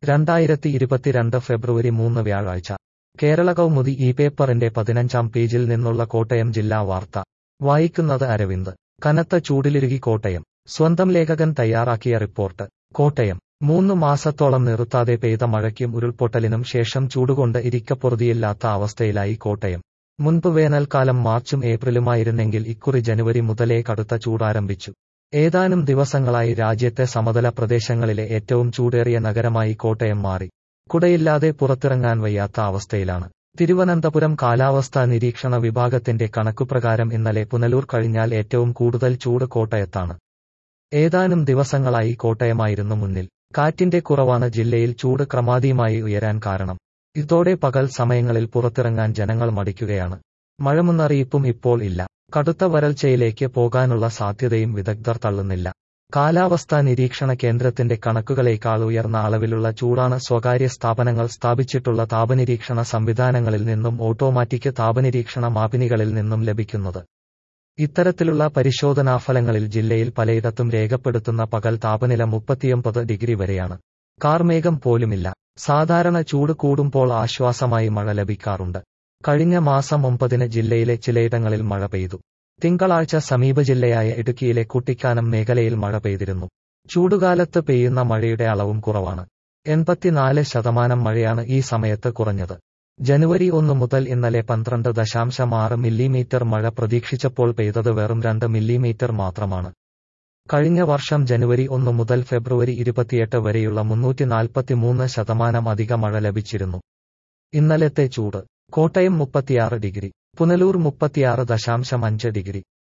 രണ്ടായിരത്തി ഇരുപത്തിരണ്ട് ഫെബ്രുവരി മൂന്ന് വ്യാഴാഴ്ച കേരള കൗമുദി ഈ പേപ്പറിന്റെ പതിനഞ്ചാം പേജിൽ നിന്നുള്ള കോട്ടയം ജില്ലാ വാർത്ത വായിക്കുന്നത് അരവിന്ദ് കനത്ത ചൂടിലിരുകി കോട്ടയം സ്വന്തം ലേഖകൻ തയ്യാറാക്കിയ റിപ്പോർട്ട് കോട്ടയം മൂന്ന് മാസത്തോളം നിർത്താതെ പെയ്ത മഴയ്ക്കും ഉരുൾപൊട്ടലിനും ശേഷം ചൂടുകൊണ്ട് ഇരിക്കപ്പൊറുതിയില്ലാത്ത അവസ്ഥയിലായി കോട്ടയം മുൻപ് വേനൽക്കാലം മാർച്ചും ഏപ്രിലുമായിരുന്നെങ്കിൽ ഇക്കുറി ജനുവരി മുതലേ കടുത്ത ചൂടാരംഭിച്ചു ഏതാനും ദിവസങ്ങളായി രാജ്യത്തെ സമതല പ്രദേശങ്ങളിലെ ഏറ്റവും ചൂടേറിയ നഗരമായി കോട്ടയം മാറി കുടയില്ലാതെ പുറത്തിറങ്ങാൻ വയ്യാത്ത അവസ്ഥയിലാണ് തിരുവനന്തപുരം കാലാവസ്ഥാ നിരീക്ഷണ വിഭാഗത്തിന്റെ കണക്കുപ്രകാരം ഇന്നലെ പുനലൂർ കഴിഞ്ഞാൽ ഏറ്റവും കൂടുതൽ ചൂട് കോട്ടയത്താണ് ഏതാനും ദിവസങ്ങളായി കോട്ടയമായിരുന്നു മുന്നിൽ കാറ്റിന്റെ കുറവാണ് ജില്ലയിൽ ചൂട് ക്രമാതീയമായി ഉയരാൻ കാരണം ഇതോടെ പകൽ സമയങ്ങളിൽ പുറത്തിറങ്ങാൻ ജനങ്ങൾ മടിക്കുകയാണ് മഴമുന്നറിയിപ്പും ഇപ്പോൾ ഇല്ല കടുത്ത വരൾച്ചയിലേക്ക് പോകാനുള്ള സാധ്യതയും വിദഗ്ധർ തള്ളുന്നില്ല കാലാവസ്ഥാ നിരീക്ഷണ കേന്ദ്രത്തിന്റെ കണക്കുകളേക്കാൾ ഉയർന്ന അളവിലുള്ള ചൂടാണ് സ്വകാര്യ സ്ഥാപനങ്ങൾ സ്ഥാപിച്ചിട്ടുള്ള താപനിരീക്ഷണ സംവിധാനങ്ങളിൽ നിന്നും ഓട്ടോമാറ്റിക് താപനിരീക്ഷണ മാപിനികളിൽ നിന്നും ലഭിക്കുന്നത് ഇത്തരത്തിലുള്ള പരിശോധനാഫലങ്ങളിൽ ജില്ലയിൽ പലയിടത്തും രേഖപ്പെടുത്തുന്ന പകൽ താപനില മുപ്പത്തിയൊമ്പത് ഡിഗ്രി വരെയാണ് കാർമേഘം പോലുമില്ല സാധാരണ ചൂട് കൂടുമ്പോൾ ആശ്വാസമായി മഴ ലഭിക്കാറുണ്ട് കഴിഞ്ഞ മാസം ഒമ്പതിന് ജില്ലയിലെ ചിലയിടങ്ങളിൽ മഴ പെയ്തു തിങ്കളാഴ്ച സമീപ ജില്ലയായ ഇടുക്കിയിലെ കുട്ടിക്കാനം മേഖലയിൽ മഴ പെയ്തിരുന്നു ചൂടുകാലത്ത് പെയ്യുന്ന മഴയുടെ അളവും കുറവാണ് എൺപത്തിനാല് ശതമാനം മഴയാണ് ഈ സമയത്ത് കുറഞ്ഞത് ജനുവരി ഒന്ന് മുതൽ ഇന്നലെ പന്ത്രണ്ട് ദശാംശം ആറ് മില്ലിമീറ്റർ മഴ പ്രതീക്ഷിച്ചപ്പോൾ പെയ്തത് വെറും രണ്ട് മില്ലിമീറ്റർ മാത്രമാണ് കഴിഞ്ഞ വർഷം ജനുവരി ഒന്ന് മുതൽ ഫെബ്രുവരി ഇരുപത്തിയെട്ട് വരെയുള്ള മുന്നൂറ്റി നാൽപ്പത്തിമൂന്ന് ശതമാനം അധിക മഴ ലഭിച്ചിരുന്നു ഇന്നലത്തെ ചൂട് കോട്ടയം മുപ്പത്തിയാറ് ഡിഗ്രി പുനലൂർ മുപ്പത്തിയാറ് ദശാംശം അഞ്ച് ഡിഗ്രി